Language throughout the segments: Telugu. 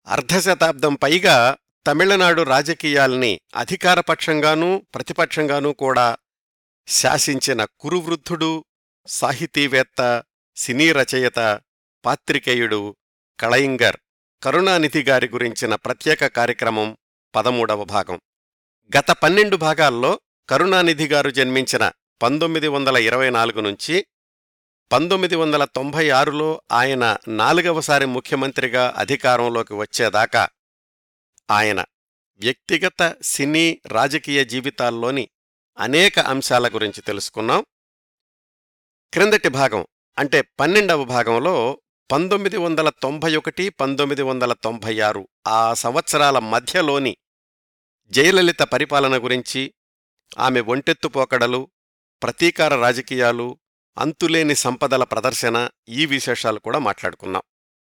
అర్ధశతాబ్దం పైగా తమిళనాడు రాజకీయాల్ని అధికారపక్షంగానూ ప్రతిపక్షంగానూ కూడా శాసించిన కురువృద్ధుడు సాహితీవేత్త సినీ రచయిత పాత్రికేయుడు కళయింగర్ కరుణానిధి గారి గురించిన ప్రత్యేక కార్యక్రమం పదమూడవ భాగం గత పన్నెండు భాగాల్లో కరుణానిధి గారు జన్మించిన పంతొమ్మిది వందల ఇరవై నాలుగు నుంచి పంతొమ్మిది వందల తొంభై ఆరులో ఆయన నాలుగవసారి ముఖ్యమంత్రిగా అధికారంలోకి వచ్చేదాకా ఆయన వ్యక్తిగత సినీ రాజకీయ జీవితాల్లోని అనేక అంశాల గురించి తెలుసుకున్నాం క్రిందటి భాగం అంటే పన్నెండవ భాగంలో పంతొమ్మిది వందల తొంభై ఒకటి పంతొమ్మిది వందల తొంభై ఆరు ఆ సంవత్సరాల మధ్యలోని జయలలిత పరిపాలన గురించి ఆమె ఒంటెత్తుపోకడలు ప్రతీకార రాజకీయాలు అంతులేని సంపదల ప్రదర్శన ఈ విశేషాలు కూడా మాట్లాడుకున్నాం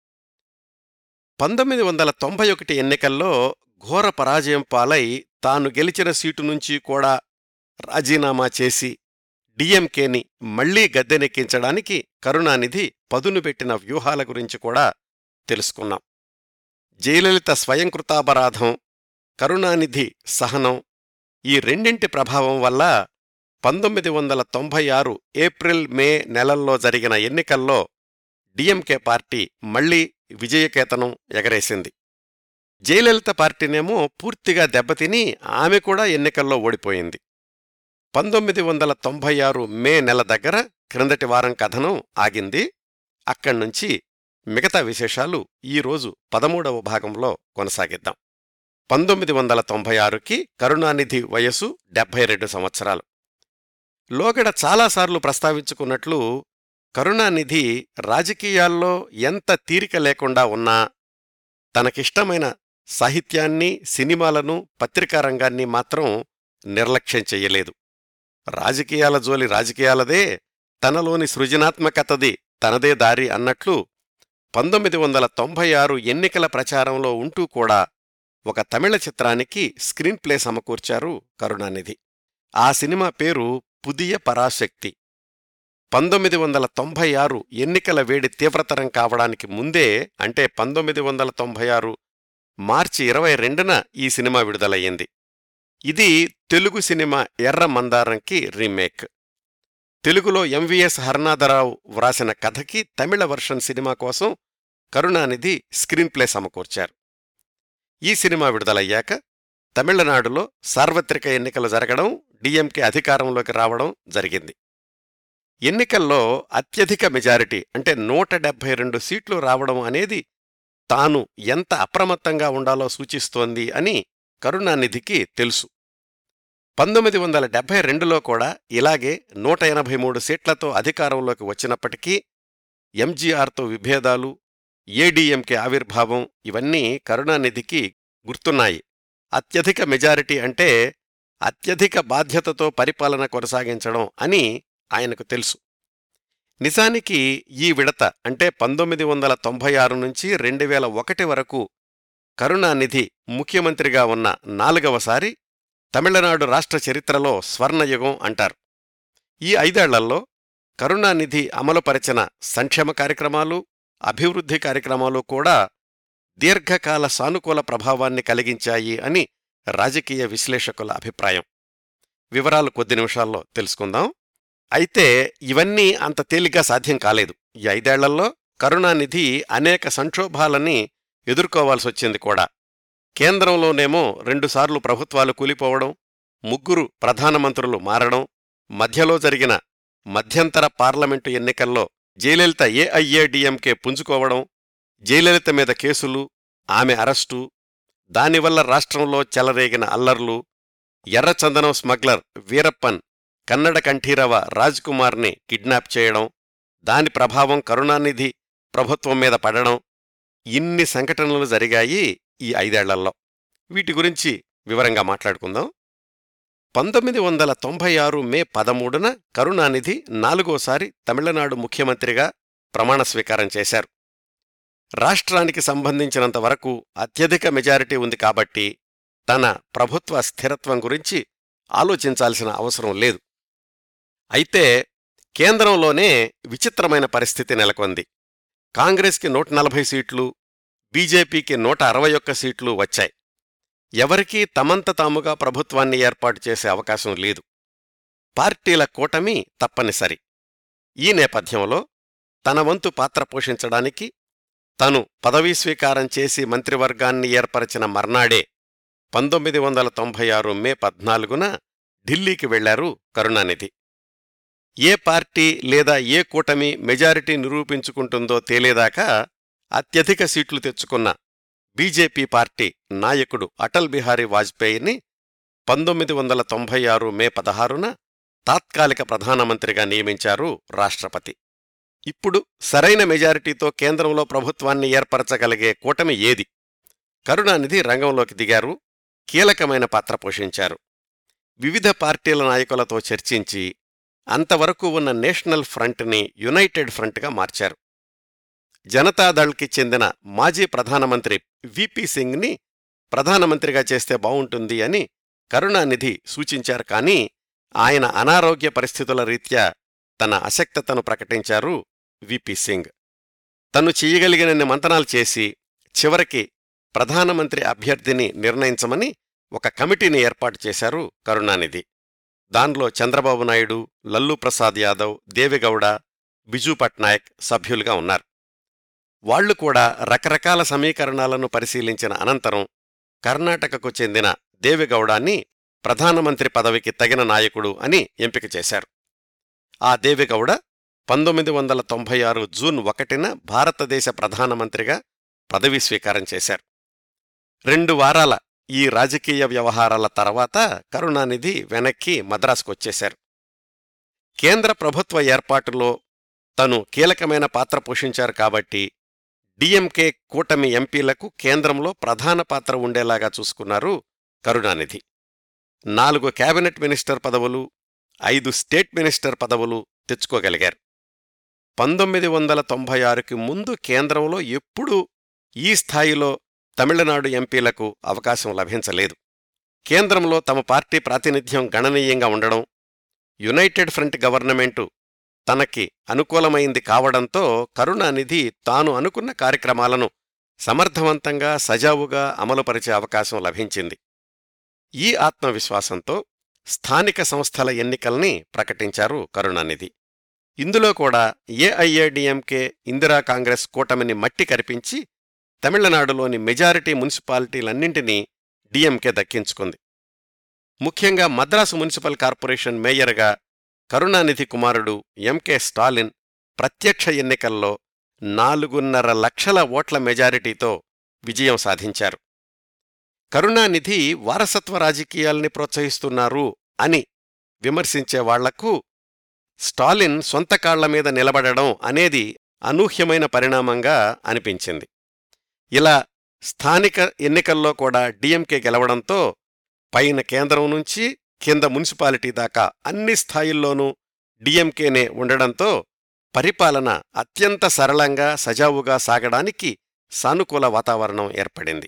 పంతొమ్మిది వందల తొంభై ఒకటి ఎన్నికల్లో ఘోర పరాజయం పాలై తాను గెలిచిన సీటు నుంచి కూడా రాజీనామా చేసి డిఎంకేని మళ్లీ గద్దెనెక్కించడానికి కరుణానిధి పదును పెట్టిన వ్యూహాల గురించి కూడా తెలుసుకున్నాం జయలలిత స్వయంకృతాపరాధం కరుణానిధి సహనం ఈ రెండింటి ప్రభావం వల్ల పంతొమ్మిది వందల తొంభై ఆరు ఏప్రిల్ మే నెలల్లో జరిగిన ఎన్నికల్లో డిఎంకే పార్టీ మళ్లీ విజయకేతనం ఎగరేసింది జయలలిత పార్టీనేమో పూర్తిగా దెబ్బతిని ఆమె కూడా ఎన్నికల్లో ఓడిపోయింది పంతొమ్మిది వందల తొంభై ఆరు మే నెల దగ్గర క్రిందటి వారం కథనం ఆగింది అక్కడ్నుంచి మిగతా విశేషాలు ఈరోజు పదమూడవ భాగంలో కొనసాగిద్దాం పంతొమ్మిది వందల తొంభై ఆరుకి కరుణానిధి వయసు డెబ్బై రెండు సంవత్సరాలు లోగడ చాలాసార్లు ప్రస్తావించుకున్నట్లు కరుణానిధి రాజకీయాల్లో ఎంత తీరిక లేకుండా ఉన్నా తనకిష్టమైన సాహిత్యాన్ని సినిమాలను పత్రికా రంగాన్ని మాత్రం నిర్లక్ష్యం చెయ్యలేదు రాజకీయాల జోలి రాజకీయాలదే తనలోని సృజనాత్మకతది తనదే దారి అన్నట్లు పంతొమ్మిది వందల తొంభై ఆరు ఎన్నికల ప్రచారంలో ఉంటూ కూడా ఒక తమిళ చిత్రానికి స్క్రీన్ ప్లే సమకూర్చారు కరుణానిధి ఆ సినిమా పేరు పుదియ పరాశక్తి పంతొమ్మిది వందల తొంభై ఆరు ఎన్నికల వేడి తీవ్రతరం కావడానికి ముందే అంటే పంతొమ్మిది వందల తొంభై ఆరు మార్చి ఇరవై రెండున ఈ సినిమా విడుదలయ్యింది ఇది తెలుగు సినిమా ఎర్ర మందారంకి రీమేక్ తెలుగులో ఎంవిఎస్ హర్నాథరావు వ్రాసిన కథకి తమిళ వర్షన్ సినిమా కోసం కరుణానిధి స్క్రీన్ ప్లే సమకూర్చారు ఈ సినిమా విడుదలయ్యాక తమిళనాడులో సార్వత్రిక ఎన్నికలు జరగడం డిఎంకే అధికారంలోకి రావడం జరిగింది ఎన్నికల్లో అత్యధిక మెజారిటీ అంటే నూట డెబ్బై రెండు సీట్లు రావడం అనేది తాను ఎంత అప్రమత్తంగా ఉండాలో సూచిస్తోంది అని కరుణానిధికి తెలుసు పంతొమ్మిది వందల డెబ్బై రెండులో కూడా ఇలాగే నూట ఎనభై మూడు సీట్లతో అధికారంలోకి వచ్చినప్పటికీ ఎంజీఆర్తో విభేదాలు ఏడీఎంకే ఆవిర్భావం ఇవన్నీ కరుణానిధికి గుర్తున్నాయి అత్యధిక మెజారిటీ అంటే అత్యధిక బాధ్యతతో పరిపాలన కొనసాగించడం అని ఆయనకు తెలుసు నిజానికి ఈ విడత అంటే పంతొమ్మిది వందల తొంభై ఆరు నుంచి రెండు వేల ఒకటి వరకు కరుణానిధి ముఖ్యమంత్రిగా ఉన్న నాలుగవసారి తమిళనాడు రాష్ట్ర చరిత్రలో స్వర్ణయుగం అంటారు ఈ ఐదేళ్లలో కరుణానిధి అమలుపరిచిన సంక్షేమ కార్యక్రమాలు అభివృద్ధి కార్యక్రమాలు కూడా దీర్ఘకాల సానుకూల ప్రభావాన్ని కలిగించాయి అని రాజకీయ విశ్లేషకుల అభిప్రాయం వివరాలు కొద్ది నిమిషాల్లో తెలుసుకుందాం అయితే ఇవన్నీ అంత తేలిగ్గా సాధ్యం కాలేదు ఈ ఐదేళ్లలో కరుణానిధి అనేక సంక్షోభాలని ఎదుర్కోవాల్సొచ్చింది కూడా కేంద్రంలోనేమో రెండుసార్లు ప్రభుత్వాలు కూలిపోవడం ముగ్గురు ప్రధానమంత్రులు మారడం మధ్యలో జరిగిన మధ్యంతర పార్లమెంటు ఎన్నికల్లో జయలలిత ఏఐఏడిఎంకే పుంజుకోవడం జయలలిత మీద కేసులు ఆమె అరెస్టు దానివల్ల రాష్ట్రంలో చెలరేగిన అల్లర్లు ఎర్రచందనం స్మగ్లర్ వీరప్పన్ కన్నడ కంఠీరవ రాజ్కుమార్ని కిడ్నాప్ చేయడం దాని ప్రభావం కరుణానిధి ప్రభుత్వం మీద పడడం ఇన్ని సంఘటనలు జరిగాయి ఈ ఐదేళ్లలో వీటి గురించి వివరంగా మాట్లాడుకుందాం పంతొమ్మిది వందల తొంభై ఆరు మే పదమూడున కరుణానిధి నాలుగోసారి తమిళనాడు ముఖ్యమంత్రిగా ప్రమాణ స్వీకారం చేశారు రాష్ట్రానికి సంబంధించినంత వరకు అత్యధిక మెజారిటీ ఉంది కాబట్టి తన ప్రభుత్వ స్థిరత్వం గురించి ఆలోచించాల్సిన అవసరం లేదు అయితే కేంద్రంలోనే విచిత్రమైన పరిస్థితి నెలకొంది కాంగ్రెస్కి నూట నలభై సీట్లు బీజేపీకి నూట అరవై ఒక్క సీట్లు వచ్చాయి ఎవరికీ తమంత తాముగా ప్రభుత్వాన్ని ఏర్పాటు చేసే అవకాశం లేదు పార్టీల కూటమి తప్పనిసరి ఈ నేపథ్యంలో తన వంతు పాత్ర పోషించడానికి తను పదవీ స్వీకారం చేసి మంత్రివర్గాన్ని ఏర్పరచిన మర్నాడే పంతొమ్మిది వందల తొంభై ఆరు మే పద్నాలుగున ఢిల్లీకి వెళ్లారు కరుణానిధి ఏ పార్టీ లేదా ఏ కూటమి మెజారిటీ నిరూపించుకుంటుందో తేలేదాకా అత్యధిక సీట్లు తెచ్చుకున్న బీజేపీ పార్టీ నాయకుడు అటల్ బిహారీ వాజ్పేయిని పంతొమ్మిది వందల తొంభై ఆరు మే పదహారున తాత్కాలిక ప్రధానమంత్రిగా నియమించారు రాష్ట్రపతి ఇప్పుడు సరైన మెజారిటీతో కేంద్రంలో ప్రభుత్వాన్ని ఏర్పరచగలిగే కూటమి ఏది కరుణానిధి రంగంలోకి దిగారు కీలకమైన పాత్ర పోషించారు వివిధ పార్టీల నాయకులతో చర్చించి అంతవరకు ఉన్న నేషనల్ ఫ్రంట్ని యునైటెడ్ ఫ్రంట్గా మార్చారు జనతాదళ్కి చెందిన మాజీ ప్రధానమంత్రి విపి సింగ్ని ప్రధానమంత్రిగా చేస్తే బావుంటుంది అని కరుణానిధి సూచించారు కానీ ఆయన అనారోగ్య పరిస్థితుల రీత్యా తన అశక్తతను ప్రకటించారు విపి సింగ్ తను చెయ్యగలిగినన్ని మంతనాలు చేసి చివరికి ప్రధానమంత్రి అభ్యర్థిని నిర్ణయించమని ఒక కమిటీని ఏర్పాటు చేశారు కరుణానిధి దానిలో చంద్రబాబు నాయుడు లల్లు ప్రసాద్ యాదవ్ దేవిగౌడ బిజు పట్నాయక్ సభ్యులుగా ఉన్నారు వాళ్లు కూడా రకరకాల సమీకరణాలను పరిశీలించిన అనంతరం కర్ణాటకకు చెందిన దేవిగౌడాన్ని ప్రధానమంత్రి పదవికి తగిన నాయకుడు అని ఎంపిక చేశారు ఆ దేవిగౌడ పంతొమ్మిది వందల తొంభై ఆరు జూన్ ఒకటిన భారతదేశ ప్రధానమంత్రిగా పదవీ స్వీకారం చేశారు రెండు వారాల ఈ రాజకీయ వ్యవహారాల తర్వాత కరుణానిధి వెనక్కి మద్రాసుకొచ్చేశారు కేంద్ర ప్రభుత్వ ఏర్పాటులో తను కీలకమైన పాత్ర పోషించారు కాబట్టి డిఎంకే కూటమి ఎంపీలకు కేంద్రంలో ప్రధాన పాత్ర ఉండేలాగా చూసుకున్నారు కరుణానిధి నాలుగు కేబినెట్ మినిస్టర్ పదవులు ఐదు స్టేట్ మినిస్టర్ పదవులు తెచ్చుకోగలిగారు పంతొమ్మిది వందల తొంభై ఆరుకి ముందు కేంద్రంలో ఎప్పుడూ ఈ స్థాయిలో తమిళనాడు ఎంపీలకు అవకాశం లభించలేదు కేంద్రంలో తమ పార్టీ ప్రాతినిధ్యం గణనీయంగా ఉండడం యునైటెడ్ ఫ్రంట్ గవర్నమెంటు తనకి అనుకూలమైంది కావడంతో కరుణానిధి తాను అనుకున్న కార్యక్రమాలను సమర్థవంతంగా సజావుగా అమలుపరిచే అవకాశం లభించింది ఈ ఆత్మవిశ్వాసంతో స్థానిక సంస్థల ఎన్నికల్ని ప్రకటించారు కరుణానిధి ఇందులో కూడా ఏఐఏడిఎంకే ఇందిరా కాంగ్రెస్ కూటమిని మట్టి కరిపించి తమిళనాడులోని మెజారిటీ మున్సిపాలిటీలన్నింటినీ డిఎంకే దక్కించుకుంది ముఖ్యంగా మద్రాసు మున్సిపల్ కార్పొరేషన్ మేయర్గా కరుణానిధి కుమారుడు ఎంకే స్టాలిన్ ప్రత్యక్ష ఎన్నికల్లో నాలుగున్నర లక్షల ఓట్ల మెజారిటీతో విజయం సాధించారు కరుణానిధి వారసత్వ రాజకీయాల్ని ప్రోత్సహిస్తున్నారు అని విమర్శించే వాళ్లకు స్టాలిన్ సొంత కాళ్ల మీద నిలబడడం అనేది అనూహ్యమైన పరిణామంగా అనిపించింది ఇలా స్థానిక ఎన్నికల్లో కూడా డిఎంకే గెలవడంతో పైన కేంద్రం నుంచి కింద మున్సిపాలిటీ దాకా అన్ని స్థాయిల్లోనూ డిఎంకేనే ఉండడంతో పరిపాలన అత్యంత సరళంగా సజావుగా సాగడానికి సానుకూల వాతావరణం ఏర్పడింది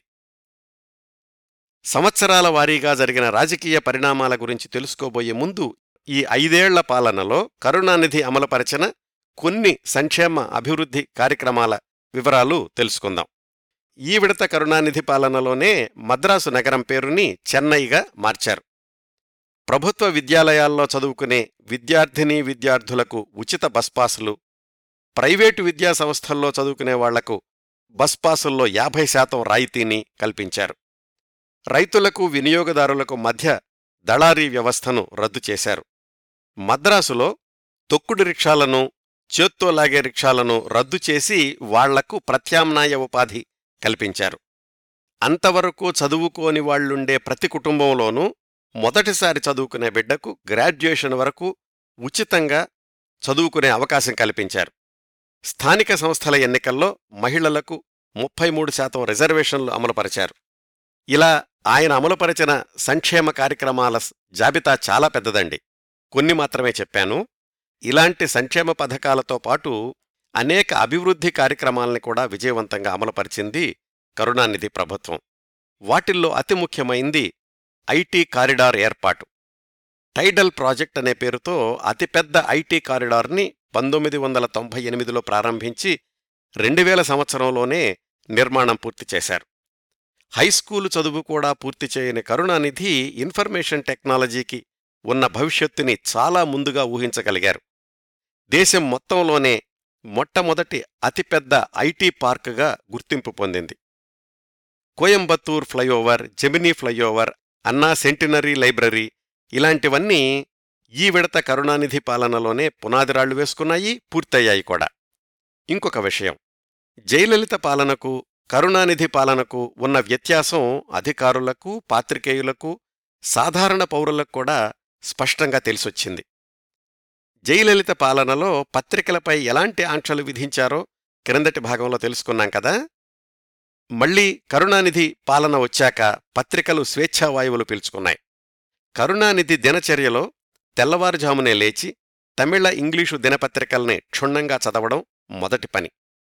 సంవత్సరాల వారీగా జరిగిన రాజకీయ పరిణామాల గురించి తెలుసుకోబోయే ముందు ఈ ఐదేళ్ల పాలనలో కరుణానిధి అమలుపరచిన కొన్ని సంక్షేమ అభివృద్ధి కార్యక్రమాల వివరాలు తెలుసుకుందాం ఈ విడత కరుణానిధి పాలనలోనే మద్రాసు నగరం పేరుని చెన్నైగా మార్చారు ప్రభుత్వ విద్యాలయాల్లో చదువుకునే విద్యార్థినీ విద్యార్థులకు ఉచిత బస్పాసులు ప్రైవేటు విద్యా సంస్థల్లో చదువుకునే వాళ్లకు బస్పాసుల్లో యాభై శాతం రాయితీని కల్పించారు రైతులకు వినియోగదారులకు మధ్య దళారీ వ్యవస్థను రద్దు చేశారు మద్రాసులో తొక్కుడు రిక్షాలను చేత్తో లాగే రిక్షాలను రద్దు చేసి వాళ్లకు ప్రత్యామ్నాయ ఉపాధి కల్పించారు అంతవరకు చదువుకోని వాళ్లుండే ప్రతి కుటుంబంలోనూ మొదటిసారి చదువుకునే బిడ్డకు గ్రాడ్యుయేషన్ వరకు ఉచితంగా చదువుకునే అవకాశం కల్పించారు స్థానిక సంస్థల ఎన్నికల్లో మహిళలకు ముప్పై మూడు శాతం రిజర్వేషన్లు అమలుపరిచారు ఇలా ఆయన అమలుపరిచిన సంక్షేమ కార్యక్రమాల జాబితా చాలా పెద్దదండి కొన్ని మాత్రమే చెప్పాను ఇలాంటి సంక్షేమ పథకాలతో పాటు అనేక అభివృద్ధి కార్యక్రమాల్ని కూడా విజయవంతంగా అమలుపరిచింది కరుణానిధి ప్రభుత్వం వాటిల్లో అతి ముఖ్యమైంది ఐటీ కారిడార్ ఏర్పాటు టైడల్ ప్రాజెక్ట్ అనే పేరుతో అతిపెద్ద ఐటీ కారిడార్ని పంతొమ్మిది వందల తొంభై ఎనిమిదిలో ప్రారంభించి రెండువేల సంవత్సరంలోనే నిర్మాణం పూర్తి చేశారు హైస్కూలు చదువు కూడా పూర్తి చేయని కరుణానిధి ఇన్ఫర్మేషన్ టెక్నాలజీకి ఉన్న భవిష్యత్తుని చాలా ముందుగా ఊహించగలిగారు దేశం మొత్తంలోనే మొట్టమొదటి అతిపెద్ద ఐటీ పార్కుగా గుర్తింపు పొందింది Coimbatore flyover Gemini flyover Anna centenary library ఇలాంటివన్నీ ఈ విడత కరుణానిధి పాలనలోనే పునాదిరాళ్లు వేసుకున్నాయి పూర్తయ్యాయి కూడా ఇంకొక విషయం జయలలిత పాలనకు కరుణానిధి పాలనకు ఉన్న వ్యత్యాసం అధికారులకు పాత్రికేయులకు సాధారణ పౌరులకు కూడా స్పష్టంగా తెలిసొచ్చింది జయలలిత పాలనలో పత్రికలపై ఎలాంటి ఆంక్షలు విధించారో క్రిందటి భాగంలో తెలుసుకున్నాం కదా మళ్లీ కరుణానిధి పాలన వచ్చాక పత్రికలు స్వేచ్ఛావాయువులు పీల్చుకున్నాయి కరుణానిధి దినచర్యలో తెల్లవారుజామునే లేచి తమిళ ఇంగ్లీషు దినపత్రికల్ని క్షుణ్ణంగా చదవడం మొదటి పని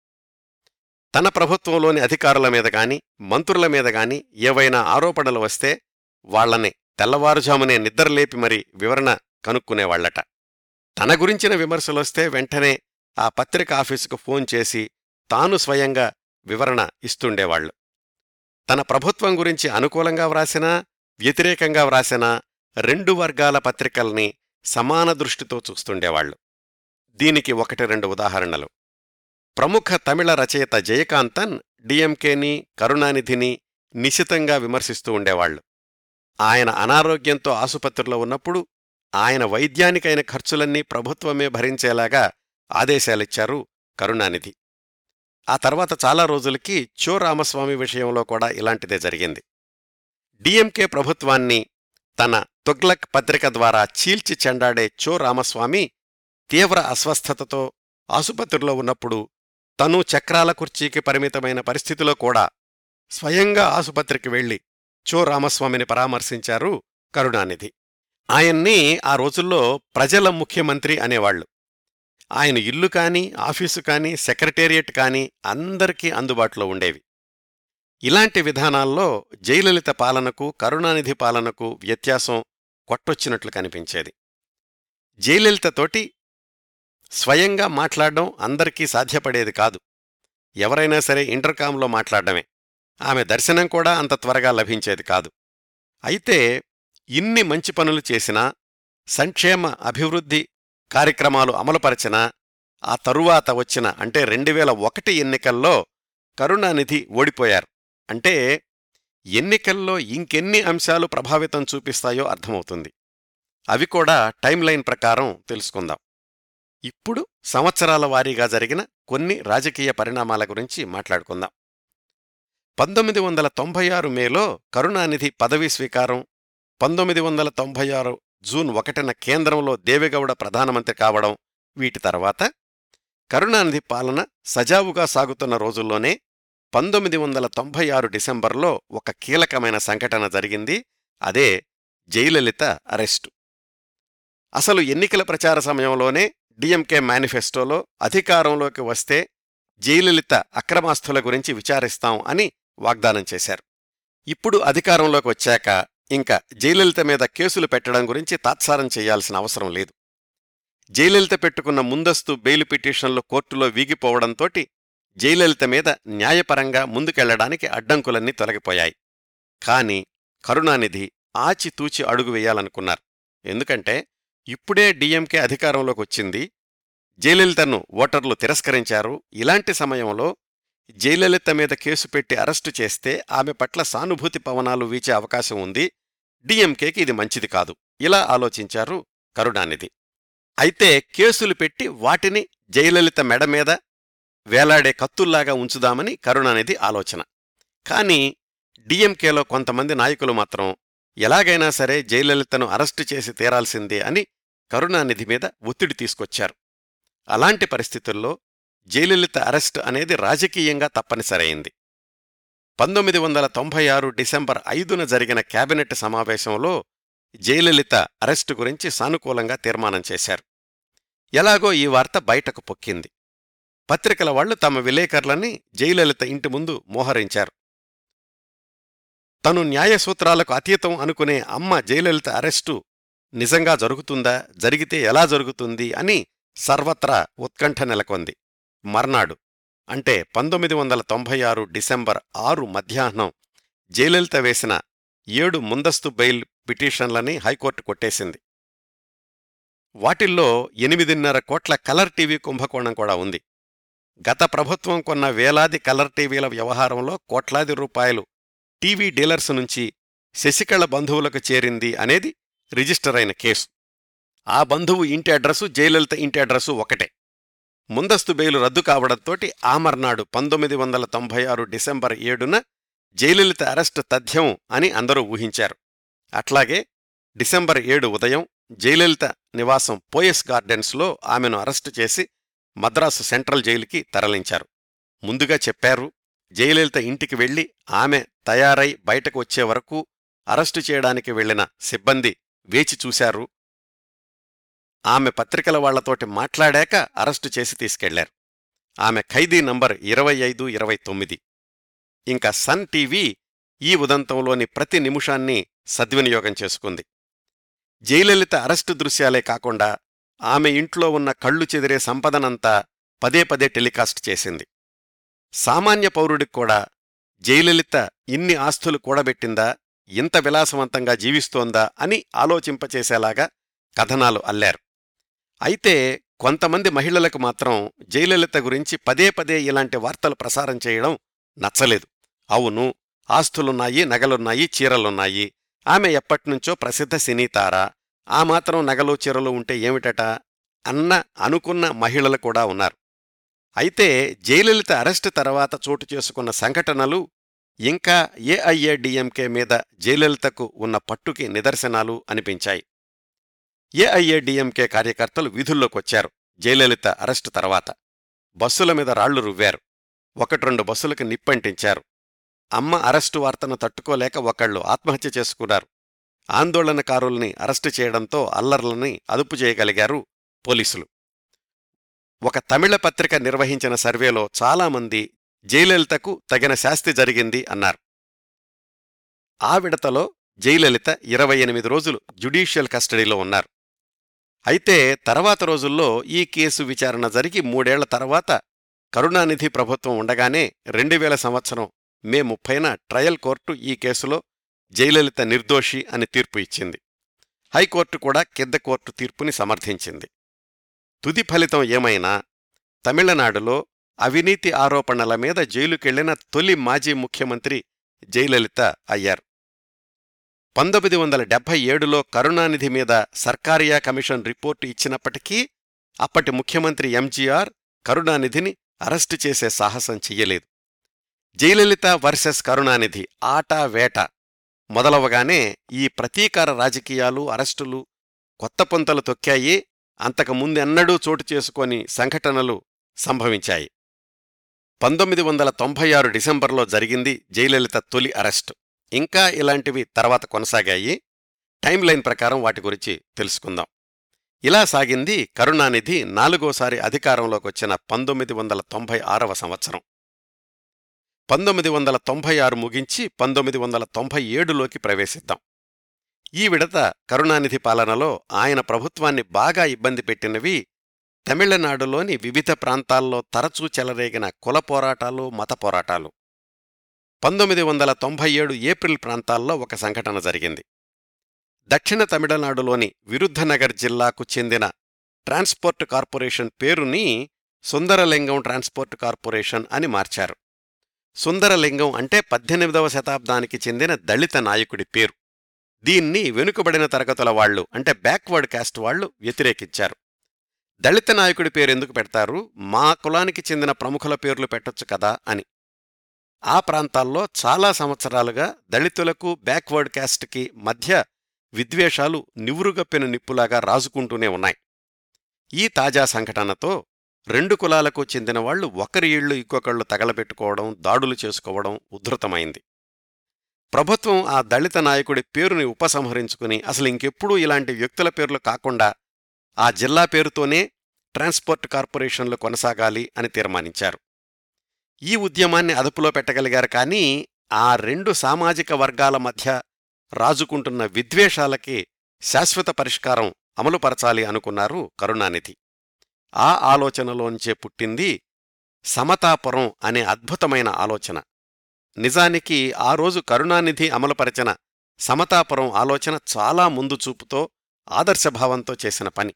తన ప్రభుత్వంలోని అధికారుల మీద గాని మంత్రుల మీద గాని ఏవైనా ఆరోపణలు వస్తే వాళ్లని తెల్లవారుజామునే నిద్రలేపి మరి వివరణ కనుక్కునేవాళ్లట తన గురించిన విమర్శలొస్తే వెంటనే ఆ పత్రిక ఆఫీసుకు ఫోన్ చేసి తాను స్వయంగా వివరణ ఇస్తుండేవాళ్లు తన ప్రభుత్వం గురించి అనుకూలంగా వ్రాసినా వ్యతిరేకంగా వ్రాసినా రెండు వర్గాల పత్రికల్ని సమాన దృష్టితో చూస్తుండేవాళ్లు దీనికి ఒకటి రెండు ఉదాహరణలు ప్రముఖ తమిళ రచయిత జయకాంతన్ డిఎంకేని కరుణానిధిని నిశితంగా విమర్శిస్తూ ఉండేవాళ్లు ఆయన అనారోగ్యంతో ఆసుపత్రిలో ఉన్నప్పుడు ఆయన వైద్యానికైన ఖర్చులన్నీ ప్రభుత్వమే భరించేలాగా ఆదేశాలిచ్చారు కరుణానిధి ఆ తర్వాత చాలా రోజులకి చో రామస్వామి విషయంలో కూడా ఇలాంటిదే జరిగింది డిఎంకే ప్రభుత్వాన్ని తన తుగ్లక్ పత్రిక ద్వారా చీల్చి చెండాడే చో రామస్వామి తీవ్ర అస్వస్థతతో ఆసుపత్రిలో ఉన్నప్పుడు తను చక్రాల కుర్చీకి పరిమితమైన పరిస్థితిలో కూడా స్వయంగా ఆసుపత్రికి వెళ్లి చో రామస్వామిని పరామర్శించారు కరుణానిధి ఆయన్ని ఆ రోజుల్లో ప్రజల ముఖ్యమంత్రి అనేవాళ్లు ఆయన ఇల్లు కాని ఆఫీసు కాని సెక్రటేరియట్ కాని అందరికీ అందుబాటులో ఉండేవి ఇలాంటి విధానాల్లో జయలలిత పాలనకు కరుణానిధి పాలనకు వ్యత్యాసం కొట్టొచ్చినట్లు కనిపించేది జయలలితతోటి స్వయంగా మాట్లాడడం అందరికీ సాధ్యపడేది కాదు ఎవరైనా సరే ఇంటర్కాంలో మాట్లాడడమే ఆమె దర్శనం కూడా అంత త్వరగా లభించేది కాదు అయితే ఇన్ని మంచి పనులు చేసినా సంక్షేమ అభివృద్ధి కార్యక్రమాలు అమలుపరచినా ఆ తరువాత వచ్చిన అంటే రెండువేల ఒకటి ఎన్నికల్లో కరుణానిధి ఓడిపోయారు అంటే ఎన్నికల్లో ఇంకెన్ని అంశాలు ప్రభావితం చూపిస్తాయో అర్థమవుతుంది అవి కూడా టైంలైన్ ప్రకారం తెలుసుకుందాం ఇప్పుడు సంవత్సరాల వారీగా జరిగిన కొన్ని రాజకీయ పరిణామాల గురించి మాట్లాడుకుందాం పంతొమ్మిది వందల తొంభై ఆరు మేలో కరుణానిధి పదవీ స్వీకారం పంతొమ్మిది వందల తొంభై ఆరు జూన్ ఒకటిన కేంద్రంలో దేవెగౌడ ప్రధానమంత్రి కావడం వీటి తర్వాత కరుణానిధి పాలన సజావుగా సాగుతున్న రోజుల్లోనే పంతొమ్మిది వందల తొంభై ఆరు డిసెంబర్లో ఒక కీలకమైన సంఘటన జరిగింది అదే జయలలిత అరెస్టు అసలు ఎన్నికల ప్రచార సమయంలోనే డిఎంకే మేనిఫెస్టోలో అధికారంలోకి వస్తే జయలలిత అక్రమాస్తుల గురించి విచారిస్తాం అని వాగ్దానం చేశారు ఇప్పుడు అధికారంలోకి వచ్చాక ఇంకా జయలలిత మీద కేసులు పెట్టడం గురించి తాత్సారం చేయాల్సిన అవసరం లేదు జయలలిత పెట్టుకున్న ముందస్తు బెయిల్ పిటిషన్లు కోర్టులో వీగిపోవడంతోటి జయలలిత మీద న్యాయపరంగా ముందుకెళ్లడానికి అడ్డంకులన్నీ తొలగిపోయాయి కాని కరుణానిధి ఆచితూచి అడుగు వేయాలనుకున్నారు ఎందుకంటే ఇప్పుడే డిఎంకే అధికారంలోకి వచ్చింది జయలలితను ఓటర్లు తిరస్కరించారు ఇలాంటి సమయంలో జయలలిత మీద కేసు పెట్టి అరెస్టు చేస్తే ఆమె పట్ల సానుభూతి పవనాలు వీచే అవకాశం ఉంది డిఎంకేకి ఇది మంచిది కాదు ఇలా ఆలోచించారు కరుణానిధి అయితే కేసులు పెట్టి వాటిని జయలలిత మెడ మీద వేలాడే కత్తుల్లాగా ఉంచుదామని కరుణానిధి ఆలోచన కాని డిఎంకేలో కొంతమంది నాయకులు మాత్రం ఎలాగైనా సరే జయలలితను అరెస్టు చేసి తీరాల్సిందే అని కరుణానిధి మీద ఒత్తిడి తీసుకొచ్చారు అలాంటి పరిస్థితుల్లో జయలలిత అరెస్టు అనేది రాజకీయంగా తప్పనిసరైంది పంతొమ్మిది వందల తొంభై ఆరు డిసెంబర్ ఐదున జరిగిన కేబినెట్ సమావేశంలో జయలలిత అరెస్టు గురించి సానుకూలంగా తీర్మానం చేశారు ఎలాగో ఈ వార్త బయటకు పొక్కింది పత్రికల వాళ్లు తమ విలేకరులని జయలలిత ఇంటి ముందు మోహరించారు తను న్యాయసూత్రాలకు అతీతం అనుకునే అమ్మ జయలలిత అరెస్టు నిజంగా జరుగుతుందా జరిగితే ఎలా జరుగుతుంది అని సర్వత్రా ఉత్కంఠ నెలకొంది మర్నాడు అంటే పంతొమ్మిది వందల తొంభై ఆరు డిసెంబర్ ఆరు మధ్యాహ్నం జయలలిత వేసిన ఏడు ముందస్తు బెయిల్ పిటిషన్లని హైకోర్టు కొట్టేసింది వాటిల్లో ఎనిమిదిన్నర కోట్ల కలర్ టీవీ కుంభకోణం కూడా ఉంది గత ప్రభుత్వం కొన్న వేలాది కలర్ టీవీల వ్యవహారంలో కోట్లాది రూపాయలు టీవీ డీలర్స్ నుంచి శశికళ బంధువులకు చేరింది అనేది రిజిస్టర్ అయిన కేసు ఆ బంధువు ఇంటి అడ్రసు జయలలిత ఇంటి అడ్రసు ఒకటే ముందస్తు బెయిలు రద్దు కావడంతోటి ఆమర్నాడు పంతొమ్మిది వందల తొంభై ఆరు డిసెంబర్ ఏడున జయలలిత అరెస్టు తథ్యం అని అందరూ ఊహించారు అట్లాగే డిసెంబర్ ఏడు ఉదయం జయలలిత నివాసం పోయస్ గార్డెన్స్లో ఆమెను అరెస్టు చేసి మద్రాసు సెంట్రల్ జైలుకి తరలించారు ముందుగా చెప్పారు జయలలిత ఇంటికి వెళ్లి ఆమె తయారై బయటకు వచ్చే వరకు అరెస్టు చేయడానికి వెళ్లిన సిబ్బంది వేచి చూశారు ఆమె పత్రికల వాళ్లతోటి మాట్లాడాక అరెస్టు చేసి తీసుకెళ్లారు ఆమె ఖైదీ నంబర్ ఇరవై ఐదు ఇరవై తొమ్మిది ఇంకా సన్ టీవీ ఈ ఉదంతంలోని ప్రతి నిమిషాన్ని సద్వినియోగం చేసుకుంది జయలలిత అరెస్టు దృశ్యాలే కాకుండా ఆమె ఇంట్లో ఉన్న కళ్ళు చెదిరే సంపదనంతా పదే పదే టెలికాస్ట్ చేసింది సామాన్య పౌరుడికి కూడా జయలలిత ఇన్ని ఆస్తులు కూడబెట్టిందా ఇంత విలాసవంతంగా జీవిస్తోందా అని ఆలోచింపచేసేలాగా కథనాలు అల్లారు అయితే కొంతమంది మహిళలకు మాత్రం జయలలిత గురించి పదే పదే ఇలాంటి వార్తలు ప్రసారం చేయడం నచ్చలేదు అవును ఆస్తులున్నాయి నగలున్నాయి చీరలున్నాయి ఆమె ఎప్పట్నుంచో ప్రసిద్ధ సినీతార ఆ మాత్రం నగలు చీరలు ఉంటే ఏమిటట అన్న అనుకున్న మహిళలు కూడా ఉన్నారు అయితే జయలలిత అరెస్టు తర్వాత చోటు చేసుకున్న సంఘటనలు ఇంకా ఏఐఏడిఎంకే మీద జయలలితకు ఉన్న పట్టుకి నిదర్శనాలు అనిపించాయి ఏఐఏడిఎంకే కార్యకర్తలు విధుల్లోకొచ్చారు జయలలిత అరెస్టు తర్వాత బస్సుల మీద రాళ్లు రువ్వారు ఒకట్రెండు బస్సులకు నిప్పంటించారు అమ్మ అరెస్టు వార్తను తట్టుకోలేక ఒకళ్ళు ఆత్మహత్య చేసుకున్నారు ఆందోళనకారుల్ని అరెస్టు చేయడంతో అల్లర్లని అదుపు చేయగలిగారు పోలీసులు ఒక తమిళ పత్రిక నిర్వహించిన సర్వేలో చాలామంది జయలలితకు తగిన శాస్తి జరిగింది అన్నారు ఆ విడతలో జయలలిత ఇరవై ఎనిమిది రోజులు జ్యుడీషియల్ కస్టడీలో ఉన్నారు అయితే తర్వాత రోజుల్లో ఈ కేసు విచారణ జరిగి మూడేళ్ల తర్వాత కరుణానిధి ప్రభుత్వం ఉండగానే రెండు వేల సంవత్సరం మే ముప్పైన ట్రయల్ కోర్టు ఈ కేసులో జయలలిత నిర్దోషి అని తీర్పు ఇచ్చింది హైకోర్టు కూడా కింద కోర్టు తీర్పుని సమర్థించింది తుది ఫలితం ఏమైనా తమిళనాడులో అవినీతి ఆరోపణల మీద జైలుకెళ్లిన తొలి మాజీ ముఖ్యమంత్రి జయలలిత అయ్యారు పంతొమ్మిది వందల డెబ్బై ఏడులో కరుణానిధి మీద సర్కారియా కమిషన్ రిపోర్టు ఇచ్చినప్పటికీ అప్పటి ముఖ్యమంత్రి ఎంజీఆర్ కరుణానిధిని అరెస్టు చేసే సాహసం చెయ్యలేదు జయలలిత వర్సెస్ కరుణానిధి ఆట వేట మొదలవగానే ఈ ప్రతీకార రాజకీయాలు అరెస్టులు కొత్త పొంతలు తొక్కాయి అంతకు ముందెన్నడూ చోటు చేసుకొని సంఘటనలు సంభవించాయి పంతొమ్మిది వందల తొంభై ఆరు డిసెంబర్లో జరిగింది జయలలిత తొలి అరెస్టు ఇంకా ఇలాంటివి తర్వాత కొనసాగాయి టైం లైన్ ప్రకారం వాటి గురించి తెలుసుకుందాం ఇలా సాగింది కరుణానిధి నాలుగోసారి అధికారంలోకొచ్చిన పంతొమ్మిది వందల తొంభై ఆరవ సంవత్సరం పంతొమ్మిది వందల తొంభై ఆరు ముగించి పంతొమ్మిది వందల తొంభై ఏడులోకి ప్రవేశిద్దాం ఈ విడత కరుణానిధి పాలనలో ఆయన ప్రభుత్వాన్ని బాగా ఇబ్బంది పెట్టినవి తమిళనాడులోని వివిధ ప్రాంతాల్లో తరచూ చెలరేగిన కుల పోరాటాలు మత పోరాటాలు పంతొమ్మిది వందల తొంభై ఏడు ఏప్రిల్ ప్రాంతాల్లో ఒక సంఘటన జరిగింది దక్షిణ తమిళనాడులోని విరుద్ధనగర్ జిల్లాకు చెందిన ట్రాన్స్పోర్ట్ కార్పొరేషన్ పేరుని సుందరలింగం ట్రాన్స్పోర్ట్ కార్పొరేషన్ అని మార్చారు సుందరలింగం అంటే పద్దెనిమిదవ శతాబ్దానికి చెందిన దళిత నాయకుడి పేరు దీన్ని వెనుకబడిన తరగతుల వాళ్లు అంటే బ్యాక్వర్డ్ కాస్ట్ వాళ్లు వ్యతిరేకించారు దళిత నాయకుడి పేరెందుకు పెడతారు మా కులానికి చెందిన ప్రముఖుల పేర్లు పెట్టొచ్చు కదా అని ఆ ప్రాంతాల్లో చాలా సంవత్సరాలుగా దళితులకు బ్యాక్వర్డ్ క్యాస్ట్కి మధ్య విద్వేషాలు నివురుగప్పిన నిప్పులాగా రాజుకుంటూనే ఉన్నాయి ఈ తాజా సంఘటనతో రెండు కులాలకు చెందిన వాళ్లు ఒకరి ఇళ్లు ఇంకొకళ్లు తగలబెట్టుకోవడం దాడులు చేసుకోవడం ఉద్ధృతమైంది ప్రభుత్వం ఆ దళిత నాయకుడి పేరుని ఉపసంహరించుకుని అసలు ఇంకెప్పుడూ ఇలాంటి వ్యక్తుల పేర్లు కాకుండా ఆ జిల్లా పేరుతోనే ట్రాన్స్పోర్ట్ కార్పొరేషన్లు కొనసాగాలి అని తీర్మానించారు ఈ ఉద్యమాన్ని అదుపులో పెట్టగలిగారు కానీ ఆ రెండు సామాజిక వర్గాల మధ్య రాజుకుంటున్న విద్వేషాలకి శాశ్వత పరిష్కారం అమలుపరచాలి అనుకున్నారు కరుణానిధి ఆ ఆలోచనలోంచే పుట్టింది సమతాపురం అనే అద్భుతమైన ఆలోచన నిజానికి ఆ రోజు కరుణానిధి అమలుపరచిన సమతాపురం ఆలోచన చాలా ముందు చూపుతో ఆదర్శభావంతో చేసిన పని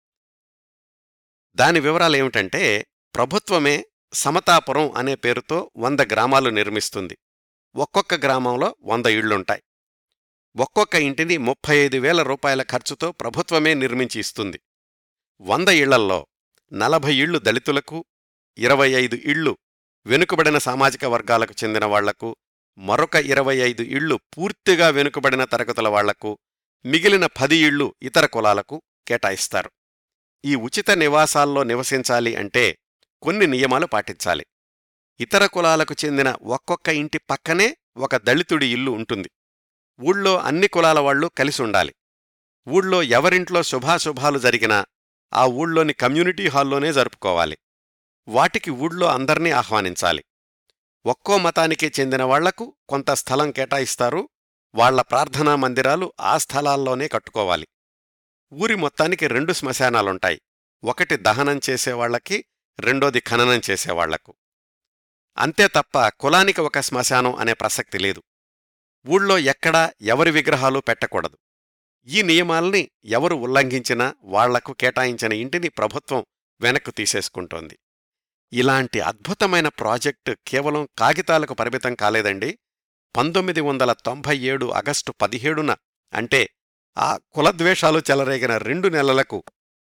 దాని వివరాలేమిటంటే ప్రభుత్వమే సమతాపురం అనే పేరుతో వంద గ్రామాలు నిర్మిస్తుంది ఒక్కొక్క గ్రామంలో వంద ఇళ్లుంటాయి ఒక్కొక్క ఇంటిని ముప్పై ఐదు వేల రూపాయల ఖర్చుతో ప్రభుత్వమే నిర్మించి ఇస్తుంది వంద ఇళ్లల్లో నలభై ఇళ్లు దళితులకు ఇరవై ఐదు ఇళ్లు వెనుకబడిన సామాజిక వర్గాలకు చెందిన వాళ్లకు మరొక ఇరవై ఐదు ఇళ్లు పూర్తిగా వెనుకబడిన తరగతుల వాళ్లకు మిగిలిన పది ఇళ్లు ఇతర కులాలకు కేటాయిస్తారు ఈ ఉచిత నివాసాల్లో నివసించాలి అంటే కొన్ని నియమాలు పాటించాలి ఇతర కులాలకు చెందిన ఒక్కొక్క ఇంటి పక్కనే ఒక దళితుడి ఇల్లు ఉంటుంది ఊళ్ళో అన్ని కులాల వాళ్లు కలిసి ఉండాలి ఊళ్ళో ఎవరింట్లో శుభాశుభాలు జరిగినా ఆ ఊళ్ళోని కమ్యూనిటీ హాల్లోనే జరుపుకోవాలి వాటికి ఊళ్ళో అందర్నీ ఆహ్వానించాలి ఒక్కో మతానికి చెందిన వాళ్లకు కొంత స్థలం కేటాయిస్తారు వాళ్ల ప్రార్థనా మందిరాలు ఆ స్థలాల్లోనే కట్టుకోవాలి ఊరి మొత్తానికి రెండు శ్మశానాలుంటాయి ఒకటి దహనం చేసేవాళ్లకి రెండోది ఖననం చేసేవాళ్లకు అంతే తప్ప కులానికి ఒక శ్మశానం అనే ప్రసక్తి లేదు ఊళ్ళో ఎక్కడా ఎవరి విగ్రహాలు పెట్టకూడదు ఈ నియమాల్ని ఎవరు ఉల్లంఘించినా వాళ్లకు కేటాయించిన ఇంటిని ప్రభుత్వం వెనక్కు తీసేసుకుంటోంది ఇలాంటి అద్భుతమైన ప్రాజెక్టు కేవలం కాగితాలకు పరిమితం కాలేదండి పంతొమ్మిది వందల తొంభై ఏడు ఆగస్టు పదిహేడున అంటే ఆ కులద్వేషాలు చెలరేగిన రెండు నెలలకు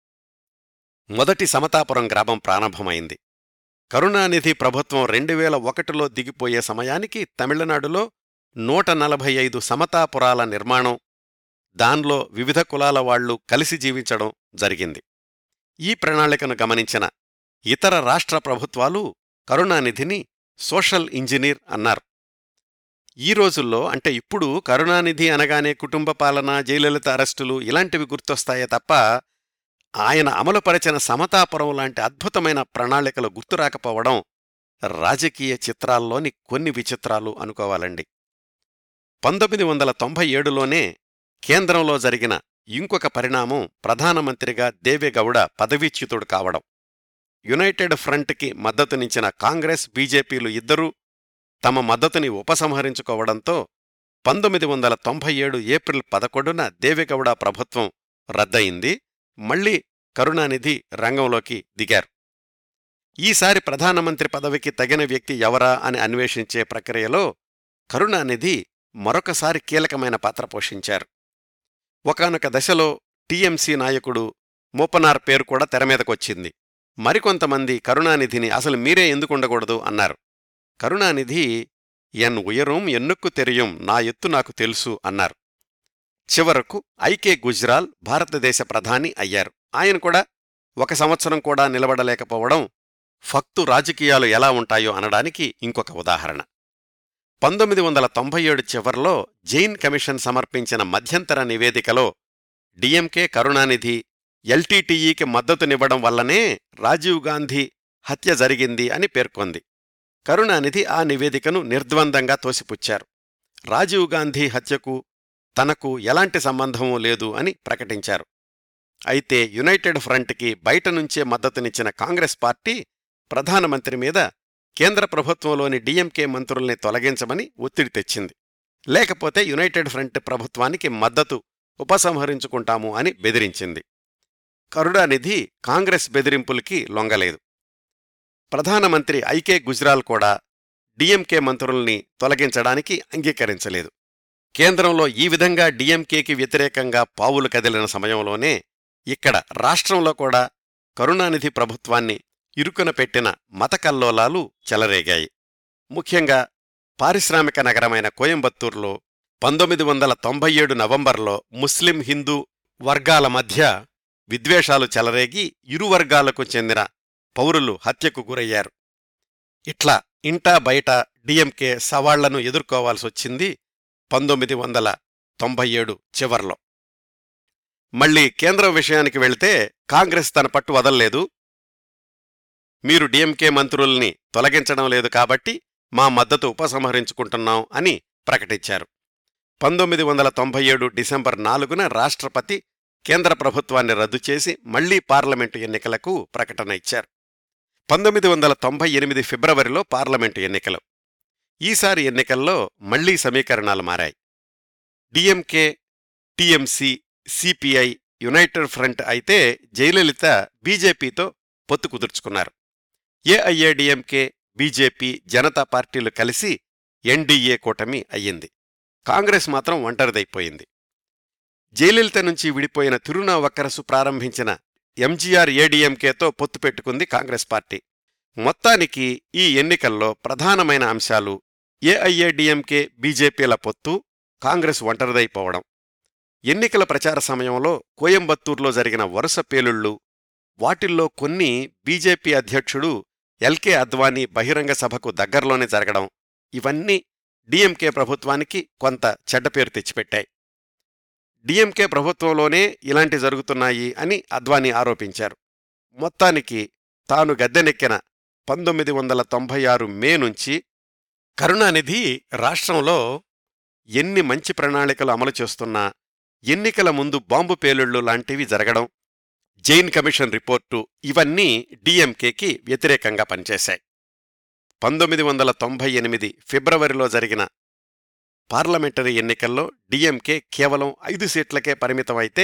మొదటి సమతాపురం గ్రామం ప్రారంభమైంది కరుణానిధి ప్రభుత్వం రెండు వేల ఒకటిలో దిగిపోయే సమయానికి తమిళనాడులో నూట నలభై ఐదు సమతాపురాల నిర్మాణం దాన్లో వివిధ కులాల వాళ్లు కలిసి జీవించడం జరిగింది ఈ ప్రణాళికను గమనించిన ఇతర రాష్ట్ర ప్రభుత్వాలు కరుణానిధిని సోషల్ ఇంజనీర్ అన్నారు ఈ రోజుల్లో అంటే ఇప్పుడు కరుణానిధి అనగానే కుటుంబ పాలన జయలలిత అరెస్టులు ఇలాంటివి గుర్తొస్తాయే తప్ప ఆయన అమలుపరిచిన సమతాపురం లాంటి అద్భుతమైన ప్రణాళికలు గుర్తురాకపోవడం రాజకీయ చిత్రాల్లోని కొన్ని విచిత్రాలు అనుకోవాలండి పంతొమ్మిది వందల తొంభై ఏడులోనే కేంద్రంలో జరిగిన ఇంకొక పరిణామం ప్రధానమంత్రిగా దేవేగౌడ పదవీచ్యుతుడు కావడం యునైటెడ్ ఫ్రంట్కి మద్దతునిచ్చిన కాంగ్రెస్ బీజేపీలు ఇద్దరూ తమ మద్దతుని ఉపసంహరించుకోవడంతో పంతొమ్మిది వందల తొంభై ఏడు ఏప్రిల్ పదకొండున దేవేగౌడ ప్రభుత్వం రద్దయింది మళ్లీ కరుణానిధి రంగంలోకి దిగారు ఈసారి ప్రధానమంత్రి పదవికి తగిన వ్యక్తి ఎవరా అని అన్వేషించే ప్రక్రియలో కరుణానిధి మరొకసారి కీలకమైన పాత్ర పోషించారు ఒకనొక దశలో టీఎంసీ నాయకుడు మూపనార్ పేరు కూడా తెరమీదకొచ్చింది మరికొంతమంది కరుణానిధిని అసలు మీరే ఎందుకుండకూడదు అన్నారు కరుణానిధి ఎన్ ఉయరం ఎన్నుక్కు తెరియం నా ఎత్తు నాకు తెలుసు అన్నారు చివరకు ఐకే గుజ్రాల్ భారతదేశ ప్రధాని అయ్యారు ఆయన కూడా ఒక సంవత్సరం కూడా నిలబడలేకపోవడం ఫక్తు రాజకీయాలు ఎలా ఉంటాయో అనడానికి ఇంకొక ఉదాహరణ పంతొమ్మిది వందల తొంభై ఏడు చివర్లో జైన్ కమిషన్ సమర్పించిన మధ్యంతర నివేదికలో డిఎంకే కరుణానిధి ఎల్టీటీఈకి మద్దతునివ్వడం వల్లనే రాజీవ్ గాంధీ హత్య జరిగింది అని పేర్కొంది కరుణానిధి ఆ నివేదికను నిర్ద్వందంగా తోసిపుచ్చారు రాజీవ్ గాంధీ హత్యకు తనకు ఎలాంటి సంబంధమూ లేదు అని ప్రకటించారు అయితే యునైటెడ్ ఫ్రంట్కి బయట నుంచే మద్దతునిచ్చిన కాంగ్రెస్ పార్టీ ప్రధానమంత్రి మీద కేంద్ర ప్రభుత్వంలోని డీఎంకే మంత్రుల్ని తొలగించమని ఒత్తిడి తెచ్చింది లేకపోతే యునైటెడ్ ఫ్రంట్ ప్రభుత్వానికి మద్దతు ఉపసంహరించుకుంటాము అని బెదిరించింది కరుణానిధి కాంగ్రెస్ బెదిరింపులకి లొంగలేదు ప్రధానమంత్రి ఐకే గుజ్రాల్ కూడా డిఎంకే మంత్రుల్ని తొలగించడానికి అంగీకరించలేదు కేంద్రంలో ఈ విధంగా డిఎంకేకి వ్యతిరేకంగా పావులు కదిలిన సమయంలోనే ఇక్కడ రాష్ట్రంలో కూడా కరుణానిధి ప్రభుత్వాన్ని ఇరుకున పెట్టిన మతకల్లోలాలు చెలరేగాయి ముఖ్యంగా పారిశ్రామిక నగరమైన కోయంబత్తూర్లో పంతొమ్మిది వందల తొంభై ఏడు నవంబర్లో ముస్లిం హిందూ వర్గాల మధ్య విద్వేషాలు చెలరేగి ఇరు వర్గాలకు చెందిన పౌరులు హత్యకు గురయ్యారు ఇట్లా ఇంటా బయట డిఎంకే సవాళ్లను ఎదుర్కోవాల్సొచ్చింది పంతొమ్మిది వందల తొంభై ఏడు చివర్లో మళ్లీ కేంద్రం విషయానికి వెళ్తే కాంగ్రెస్ తన పట్టు వదల్లేదు మీరు డిఎంకే మంత్రుల్ని తొలగించడం లేదు కాబట్టి మా మద్దతు ఉపసంహరించుకుంటున్నాం అని ప్రకటించారు పంతొమ్మిది వందల తొంభై ఏడు డిసెంబర్ నాలుగున రాష్ట్రపతి కేంద్ర ప్రభుత్వాన్ని రద్దు చేసి మళ్లీ పార్లమెంటు ఎన్నికలకు ప్రకటన ఇచ్చారు పంతొమ్మిది వందల తొంభై ఎనిమిది ఫిబ్రవరిలో పార్లమెంటు ఎన్నికలు ఈసారి ఎన్నికల్లో మళ్లీ సమీకరణాలు మారాయి DMK TMC CPI united front అయితే జయలలిత బీజేపీతో పొత్తు కుదుర్చుకున్నారు ఏఐఏడిఎంకే బీజేపీ జనతా పార్టీలు కలిసి ఎన్డీఏ కూటమి అయ్యింది కాంగ్రెస్ మాత్రం ఒంటరిదైపోయింది జయలలిత నుంచి విడిపోయిన తిరునావక్కరసు ప్రారంభించిన ఎంజీఆర్ ఏడీఎంకేతో పొత్తు పెట్టుకుంది కాంగ్రెస్ పార్టీ మొత్తానికి ఈ ఎన్నికల్లో ప్రధానమైన అంశాలు ఏఐఏడీఎంకే బీజేపీల పొత్తు కాంగ్రెస్ ఒంటరిదైపోవడం ఎన్నికల ప్రచార సమయంలో కోయంబత్తూర్లో జరిగిన వరుస పేలుళ్లు వాటిల్లో కొన్ని బీజేపీ అధ్యక్షుడు ఎల్కే అద్వానీ బహిరంగ సభకు దగ్గరలోనే జరగడం ఇవన్నీ డిఎంకే ప్రభుత్వానికి కొంత చెడ్డపేరు తెచ్చిపెట్టాయి డిఎంకే ప్రభుత్వంలోనే ఇలాంటి జరుగుతున్నాయి అని అద్వానీ ఆరోపించారు మొత్తానికి తాను గద్దెనెక్కిన పంతొమ్మిది వందల తొంభై ఆరు మే నుంచి కరుణానిధి రాష్ట్రంలో ఎన్ని మంచి ప్రణాళికలు అమలు చేస్తున్నా ఎన్నికల ముందు బాంబు పేలుళ్లు లాంటివి జరగడం జైన్ కమిషన్ రిపోర్టు ఇవన్నీ డిఎంకేకి వ్యతిరేకంగా పనిచేశాయి పంతొమ్మిది వందల తొంభై ఎనిమిది ఫిబ్రవరిలో జరిగిన పార్లమెంటరీ ఎన్నికల్లో డిఎంకే కేవలం ఐదు సీట్లకే పరిమితమైతే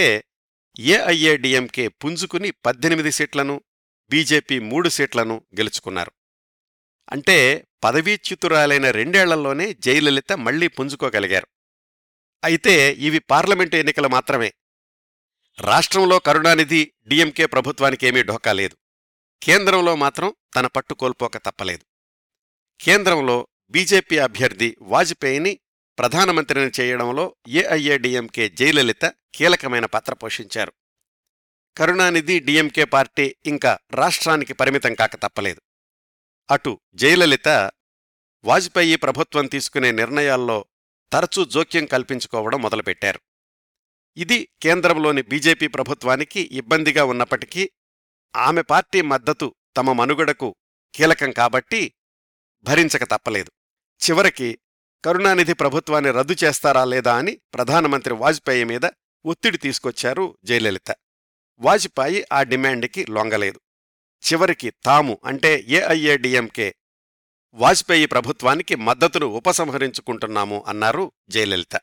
ఏఐఏడిఎంకే పుంజుకుని పద్దెనిమిది సీట్లను బీజేపీ మూడు సీట్లను గెలుచుకున్నారు అంటే పదవీచ్యుతురాలైన రెండేళ్లలోనే జయలలిత మళ్లీ పుంజుకోగలిగారు అయితే ఇవి పార్లమెంటు ఎన్నికలు మాత్రమే రాష్ట్రంలో కరుణానిధి డిఎంకే ప్రభుత్వానికేమీ ఢోకా లేదు కేంద్రంలో మాత్రం తన పట్టు కోల్పోక తప్పలేదు కేంద్రంలో బీజేపీ అభ్యర్థి వాజ్పేయిని ప్రధానమంత్రిని చేయడంలో ఏఐఏడిఎంకే జయలలిత కీలకమైన పాత్ర పోషించారు కరుణానిధి డిఎంకే పార్టీ ఇంకా రాష్ట్రానికి పరిమితం కాక తప్పలేదు అటు జయలలిత వాజ్పేయి ప్రభుత్వం తీసుకునే నిర్ణయాల్లో తరచూ జోక్యం కల్పించుకోవడం మొదలుపెట్టారు ఇది కేంద్రంలోని బీజేపీ ప్రభుత్వానికి ఇబ్బందిగా ఉన్నప్పటికీ ఆమె పార్టీ మద్దతు తమ మనుగడకు కీలకం కాబట్టి భరించక తప్పలేదు చివరికి కరుణానిధి ప్రభుత్వాన్ని రద్దు చేస్తారా లేదా అని ప్రధానమంత్రి వాజ్పేయి మీద ఒత్తిడి తీసుకొచ్చారు జయలలిత వాజ్పేయి ఆ డిమాండ్కి లొంగలేదు చివరికి తాము అంటే ఏఐఏడిఎంకే వాజ్పేయి ప్రభుత్వానికి మద్దతును ఉపసంహరించుకుంటున్నాము అన్నారు జయలలిత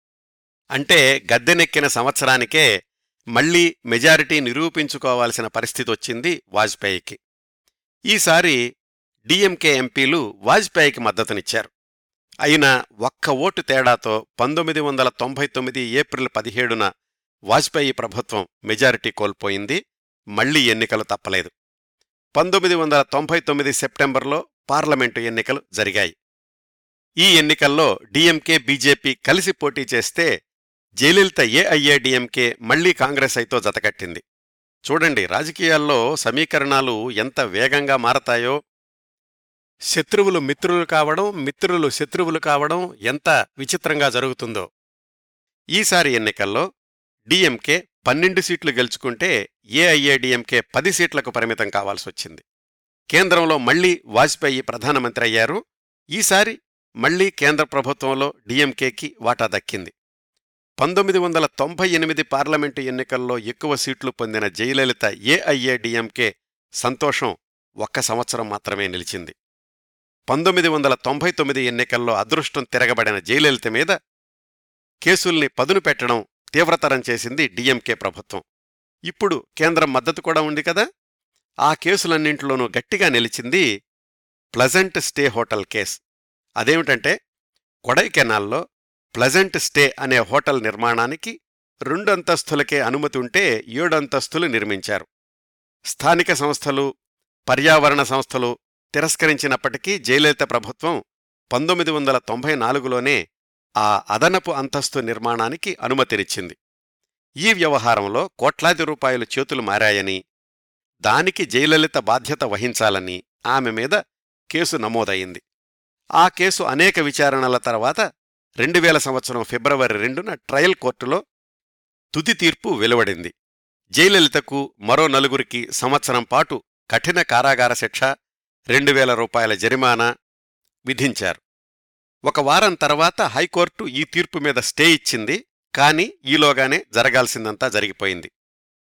అంటే గద్దెనెక్కిన సంవత్సరానికే మళ్లీ మెజారిటీ నిరూపించుకోవాల్సిన పరిస్థితొచ్చింది వాజ్పేయికి ఈసారి డిఎంకే ఎంపీలు వాజ్పేయికి మద్దతునిచ్చారు అయినా ఒక్క ఓటు తేడాతో పంతొమ్మిది వందల తొంభై తొమ్మిది ఏప్రిల్ పదిహేడున వాజ్పేయి ప్రభుత్వం మెజారిటీ కోల్పోయింది మళ్లీ ఎన్నికలు తప్పలేదు పంతొమ్మిది వందల తొంభై తొమ్మిది సెప్టెంబర్లో పార్లమెంటు ఎన్నికలు జరిగాయి ఈ ఎన్నికల్లో డిఎంకే బీజేపీ కలిసి పోటీ చేస్తే జయలలిత ఏఐఏడిఎంకే మళ్లీ కాంగ్రెస్ అయితో జతకట్టింది చూడండి రాజకీయాల్లో సమీకరణాలు ఎంత వేగంగా మారతాయో శత్రువులు మిత్రులు కావడం మిత్రులు శత్రువులు కావడం ఎంత విచిత్రంగా జరుగుతుందో ఈసారి ఎన్నికల్లో డిఎంకే పన్నెండు సీట్లు గెలుచుకుంటే ఏఐఏడిఎంకే పది సీట్లకు పరిమితం కావాల్సొచ్చింది కేంద్రంలో మళ్లీ వాజ్పేయి ప్రధానమంత్రి అయ్యారు ఈసారి మళ్లీ కేంద్ర ప్రభుత్వంలో డిఎంకేకి వాటా దక్కింది పంతొమ్మిది వందల తొంభై ఎనిమిది పార్లమెంటు ఎన్నికల్లో ఎక్కువ సీట్లు పొందిన జయలలిత ఏఐఏడిఎంకే సంతోషం ఒక్క సంవత్సరం మాత్రమే నిలిచింది పంతొమ్మిది వందల తొంభై తొమ్మిది ఎన్నికల్లో అదృష్టం తిరగబడిన జయలలిత మీద కేసుల్ని పదును పెట్టడం తీవ్రతరం చేసింది డిఎంకే ప్రభుత్వం ఇప్పుడు కేంద్రం మద్దతు కూడా ఉంది కదా ఆ కేసులన్నింటిలోనూ గట్టిగా నిలిచింది ప్లజెంట్ స్టే హోటల్ కేస్ అదేమిటంటే కొడైకెనాల్లో ప్లజెంట్ స్టే అనే హోటల్ నిర్మాణానికి రెండంతస్తులకే అనుమతి ఉంటే ఏడంతస్తులు నిర్మించారు స్థానిక సంస్థలు పర్యావరణ సంస్థలు తిరస్కరించినప్పటికీ జయలలిత ప్రభుత్వం పంతొమ్మిది వందల తొంభై నాలుగులోనే ఆ అదనపు అంతస్తు నిర్మాణానికి అనుమతినిచ్చింది ఈ వ్యవహారంలో కోట్లాది రూపాయలు చేతులు మారాయని దానికి జయలలిత బాధ్యత వహించాలని ఆమె మీద కేసు నమోదయింది ఆ కేసు అనేక విచారణల తర్వాత రెండు వేల సంవత్సరం ఫిబ్రవరి రెండున ట్రయల్ కోర్టులో తుది తీర్పు వెలువడింది జయలలితకు మరో నలుగురికి సంవత్సరం పాటు కఠిన కారాగార శిక్ష రెండు వేల రూపాయల జరిమానా విధించారు ఒక వారం తర్వాత హైకోర్టు ఈ తీర్పు మీద స్టే ఇచ్చింది కాని ఈలోగానే జరగాల్సిందంతా జరిగిపోయింది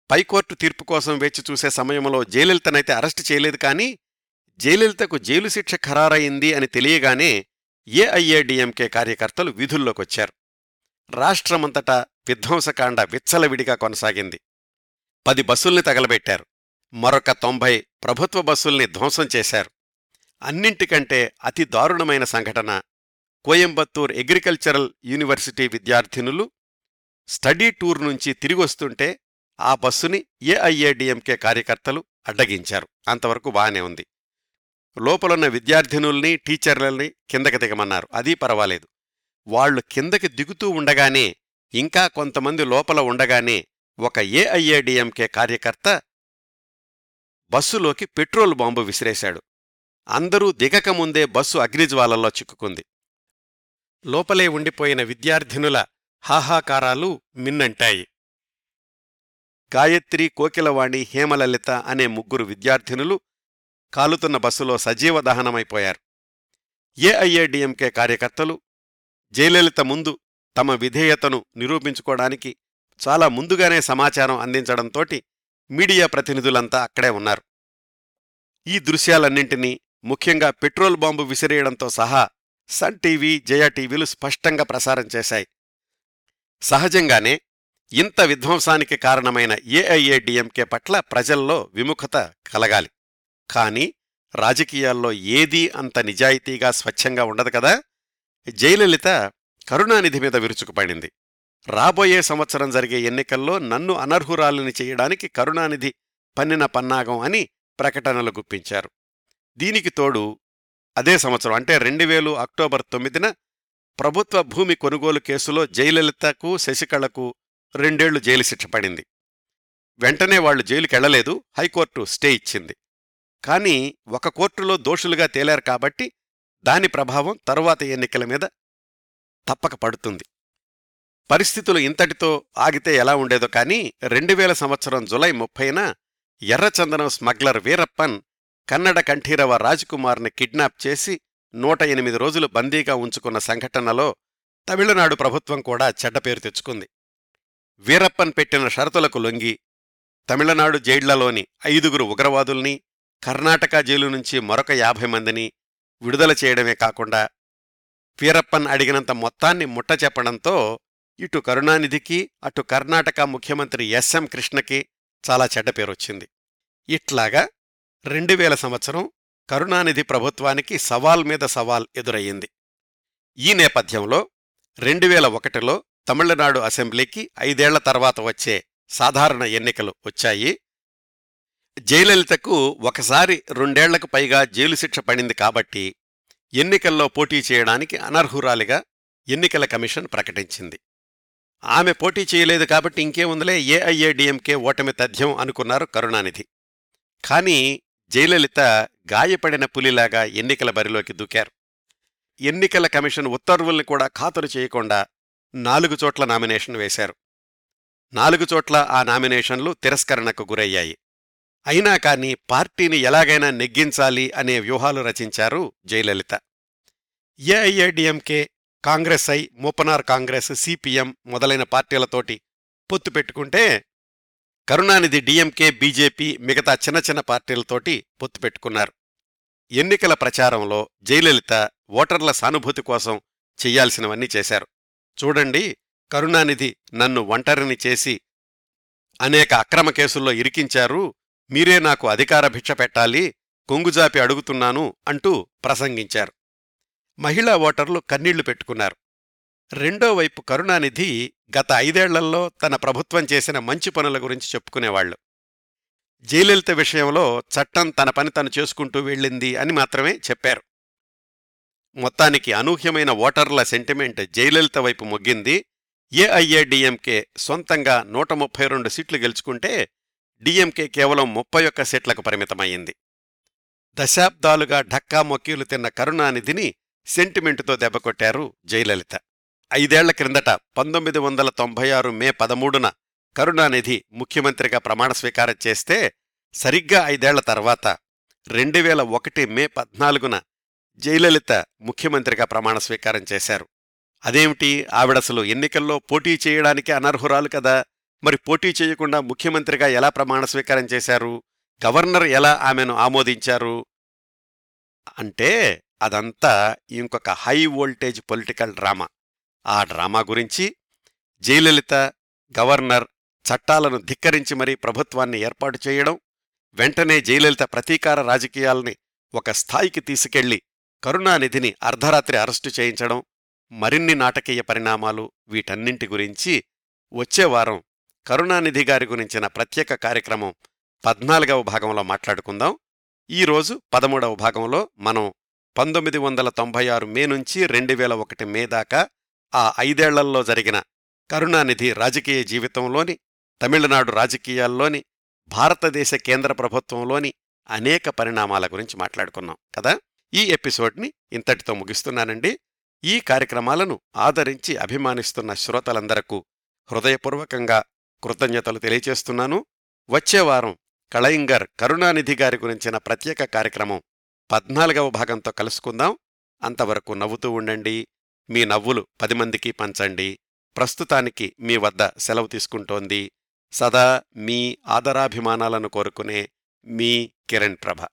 పైకోర్టు తీర్పు కోసం వేచి చూసే సమయంలో జయలలితనైతే అరెస్టు చేయలేదు కానీ జయలలితకు జైలు శిక్ష ఖరారయింది అని తెలియగానే ఏఐఏడిఎంకే కార్యకర్తలు వీధుల్లోకొచ్చారు రాష్ట్రమంతటా విధ్వంసకాండ విచ్చలవిడిగా కొనసాగింది పది బస్సుల్ని తగలబెట్టారు మరొక తొంభై ప్రభుత్వ బస్సుల్ని ధ్వంసం చేశారు అన్నింటికంటే అతి దారుణమైన సంఘటన కోయంబత్తూర్ అగ్రికల్చరల్ యూనివర్సిటీ విద్యార్థినులు స్టడీ టూర్ నుంచి తిరిగొస్తుంటే ఆ బస్సుని ఏఐఏడిఎంకే కార్యకర్తలు అడ్డగించారు అంతవరకు బానే ఉంది లోపలున్న విద్యార్థినుల్ని టీచర్లని కిందకి దిగమన్నారు అది పర్వాలేదు వాళ్లు కిందకి దిగుతూ ఉండగానే ఇంకా కొంతమంది లోపల ఉండగానే ఒక ఏఐఏడిఎంకే కార్యకర్త బస్సులోకి పెట్రోల్ బాంబు విసిరేశాడు అందరూ దిగకముందే బస్సు అగ్నిజ్వాలల్లో చిక్కుకుంది లోపలే ఉండిపోయిన విద్యార్థినుల హాహాకారాలు మిన్నంటాయి గాయత్రి కోకిలవాణి హేమలలిత అనే ముగ్గురు విద్యార్థినులు కాలుతున్న బస్సులో సజీవ దహనమైపోయారు ఏఐఏడిఎంకే కార్యకర్తలు జయలలిత ముందు తమ విధేయతను నిరూపించుకోవడానికి చాలా ముందుగానే సమాచారం అందించడంతోటి మీడియా ప్రతినిధులంతా అక్కడే ఉన్నారు ఈ దృశ్యాలన్నింటినీ ముఖ్యంగా పెట్రోల్ బాంబు విసిరేయడంతో సహా సన్ టీవీ జయ టీవీలు స్పష్టంగా ప్రసారం చేశాయి సహజంగానే ఇంత విధ్వంసానికి కారణమైన ఏఐఏడిఎంకే పట్ల ప్రజల్లో విముఖత కలగాలి కాని రాజకీయాల్లో ఏదీ అంత నిజాయితీగా స్వచ్ఛంగా ఉండదు కదా జయలలిత కరుణానిధి మీద విరుచుకుపడింది రాబోయే సంవత్సరం జరిగే ఎన్నికల్లో నన్ను అనర్హురాలిని చేయడానికి కరుణానిధి పన్నిన పన్నాగం అని ప్రకటనలు గుప్పించారు దీనికి తోడు అదే సంవత్సరం అంటే రెండు వేలు అక్టోబర్ తొమ్మిదిన ప్రభుత్వ భూమి కొనుగోలు కేసులో జయలలితకు శశికళకు రెండేళ్లు జైలు శిక్ష పడింది వెంటనే వాళ్లు జైలుకెళ్లలేదు హైకోర్టు స్టే ఇచ్చింది కానీ ఒక కోర్టులో దోషులుగా తేలారు కాబట్టి దాని ప్రభావం తరువాత ఎన్నికల మీద తప్పక పడుతుంది పరిస్థితులు ఇంతటితో ఆగితే ఎలా ఉండేదో కానీ రెండు వేల సంవత్సరం జులై ముప్పైన ఎర్రచందనం స్మగ్లర్ వీరప్పన్ కన్నడ కంఠీరవ రాజ్కుమార్ని కిడ్నాప్ చేసి నూట ఎనిమిది రోజులు బందీగా ఉంచుకున్న సంఘటనలో తమిళనాడు ప్రభుత్వం కూడా చెడ్డ పేరు తెచ్చుకుంది వీరప్పన్ పెట్టిన షరతులకు లొంగి తమిళనాడు జైళ్లలోని ఐదుగురు ఉగ్రవాదుల్ని కర్ణాటక జైలు నుంచి మరొక యాభై మందిని విడుదల చేయడమే కాకుండా వీరప్పన్ అడిగినంత మొత్తాన్ని ముట్టచెప్పడంతో ఇటు కరుణానిధికి అటు కర్ణాటక ముఖ్యమంత్రి ఎస్ఎం కృష్ణకి చాలా చెడ్డ పేరొచ్చింది ఇట్లాగా రెండు వేల సంవత్సరం కరుణానిధి ప్రభుత్వానికి సవాల్ మీద సవాల్ ఎదురయ్యింది ఈ నేపథ్యంలో రెండు వేల ఒకటిలో తమిళనాడు అసెంబ్లీకి ఐదేళ్ల తర్వాత వచ్చే సాధారణ ఎన్నికలు వచ్చాయి జయలలితకు ఒకసారి రెండేళ్లకు పైగా జైలు శిక్ష పడింది కాబట్టి ఎన్నికల్లో పోటీ చేయడానికి అనర్హురాలిగా ఎన్నికల కమిషన్ ప్రకటించింది ఆమె పోటీ చేయలేదు కాబట్టి ఇంకేముందిలే ఏఐఏడిఎంకే ఓటమి తథ్యం అనుకున్నారు కరుణానిధి కానీ జయలలిత గాయపడిన పులిలాగా ఎన్నికల బరిలోకి దూకారు ఎన్నికల కమిషన్ ఉత్తర్వుల్ని కూడా ఖాతరు చేయకుండా నాలుగు చోట్ల నామినేషన్ వేశారు నాలుగు చోట్ల ఆ నామినేషన్లు తిరస్కరణకు గురయ్యాయి అయినా కాని పార్టీని ఎలాగైనా నెగ్గించాలి అనే వ్యూహాలు రచించారు Jayalalithaa AIADMK Congress I Moopanar Congress CPM మొదలైన పార్టీలతోటి పొత్తు పెట్టుకుంటే కరుణానిధి డిఎంకే బీజేపీ మిగతా చిన్న చిన్న పార్టీలతోటి పొత్తు పెట్టుకున్నారు ఎన్నికల ప్రచారంలో జయలలిత ఓటర్ల సానుభూతి కోసం చెయ్యాల్సినవన్నీ చేశారు చూడండి కరుణానిధి నన్ను ఒంటరిని చేసి అనేక అక్రమ కేసుల్లో ఇరికించారు మీరే నాకు అధికార భిక్ష పెట్టాలి కొంగుజాపి అడుగుతున్నాను అంటూ ప్రసంగించారు మహిళా ఓటర్లు కన్నీళ్లు పెట్టుకున్నారు రెండో వైపు కరుణానిధి గత ఐదేళ్లలో తన ప్రభుత్వం చేసిన మంచి పనుల గురించి చెప్పుకునేవాళ్లు జయలలిత విషయంలో చట్టం తన పని తను చేసుకుంటూ వెళ్ళింది అని మాత్రమే చెప్పారు మొత్తానికి అనూహ్యమైన ఓటర్ల సెంటిమెంట్ జయలలిత వైపు మొగ్గింది ఏఐఏడిఎంకే సొంతంగా నూట ముప్పై రెండు సీట్లు గెలుచుకుంటే డిఎంకే కేవలం ముప్పై ఒక్క సీట్లకు పరిమితమయ్యింది దశాబ్దాలుగా ఢక్కా మొక్కీలు తిన్న కరుణానిధిని సెంటిమెంటుతో దెబ్బకొట్టారు జయలలిత ఐదేళ్ల క్రిందట పంతొమ్మిది వందల తొంభై ఆరు మే పదమూడున కరుణానిధి ముఖ్యమంత్రిగా ప్రమాణ స్వీకారం చేస్తే సరిగ్గా ఐదేళ్ల తర్వాత రెండు వేల ఒకటి మే పద్నాలుగున జయలలిత ముఖ్యమంత్రిగా ప్రమాణ స్వీకారం చేశారు అదేమిటి ఆవిడసలు ఎన్నికల్లో పోటీ చేయడానికి అనర్హురాలు కదా మరి పోటీ చేయకుండా ముఖ్యమంత్రిగా ఎలా ప్రమాణ స్వీకారం చేశారు గవర్నర్ ఎలా ఆమెను ఆమోదించారు అంటే అదంతా ఇంకొక హై వోల్టేజ్ పొలిటికల్ డ్రామా ఆ డ్రామా గురించి జయలలిత గవర్నర్ చట్టాలను ధిక్కరించి మరీ ప్రభుత్వాన్ని ఏర్పాటు చేయడం వెంటనే జయలలిత ప్రతీకార రాజకీయాల్ని ఒక స్థాయికి తీసుకెళ్లి కరుణానిధిని అర్ధరాత్రి అరెస్టు చేయించడం మరిన్ని నాటకీయ పరిణామాలు వీటన్నింటి గురించి వచ్చే వారం కరుణానిధి గారి గురించిన ప్రత్యేక కార్యక్రమం పద్నాలుగవ భాగంలో మాట్లాడుకుందాం ఈరోజు పదమూడవ భాగంలో మనం పంతొమ్మిది వందల తొంభై ఆరు మే నుంచి రెండు వేల ఒకటి మే దాకా ఆ ఐదేళ్లలో జరిగిన కరుణానిధి రాజకీయ జీవితంలోని తమిళనాడు రాజకీయాల్లోని భారతదేశ కేంద్ర ప్రభుత్వంలోని అనేక పరిణామాల గురించి మాట్లాడుకున్నాం కదా ఈ ఎపిసోడ్ని ఇంతటితో ముగిస్తున్నానండి ఈ కార్యక్రమాలను ఆదరించి అభిమానిస్తున్న శ్రోతలందరకు హృదయపూర్వకంగా కృతజ్ఞతలు తెలియచేస్తున్నాను వచ్చే వారం కళయింగర్ కరుణానిధి గారి గురించిన ప్రత్యేక కార్యక్రమం పద్నాలుగవ భాగంతో కలుసుకుందాం అంతవరకు నవ్వుతూ ఉండండి మీ నవ్వులు పది మందికి పంచండి ప్రస్తుతానికి మీ వద్ద సెలవు తీసుకుంటోంది సదా మీ ఆదరాభిమానాలను కోరుకునే మీ కిరణ్ ప్రభ